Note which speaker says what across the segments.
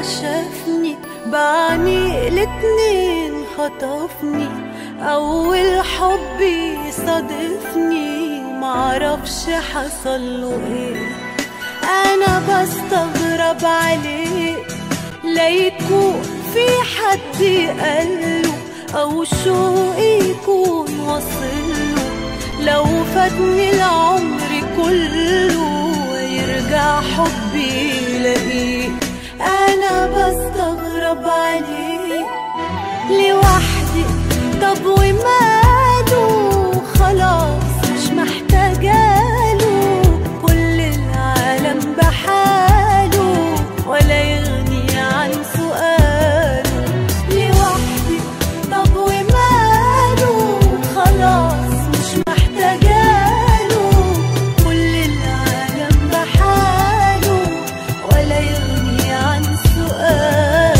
Speaker 1: شافني بعيني الاتنين خطفني أول حب يصادفني معرفش حصله ايه أنا بستغرب عليه لا يكون في حد قاله أو شوق يكون وصله لو فاتني العمر كله ويرجع حبي يلاقيه أنا بستغرب عليه لوحدي طب وماله خلاص مش محتاجاله كل العالم بحاله ولا يغني عن سؤاله لوحدي طب وماله خلاص مش محتاجاله كل العالم بحاله ولا يغني عن سؤاله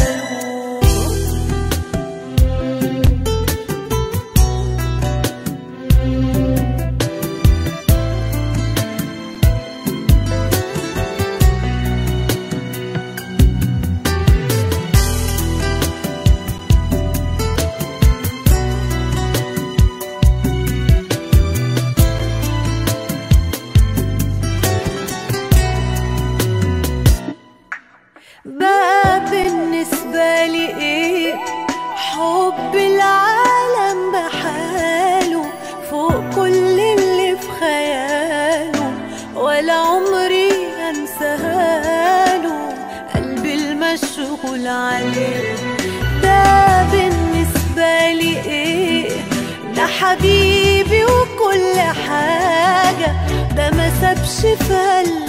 Speaker 1: بقى بالنسبة لي ايه حب العالم بحاله فوق كل اللي في خياله ولا عمري انساهاله قلبي المشغول عليه ده بالنسبة لي ايه ده حبيبي وكل حاجة ده ما سابش في قلبي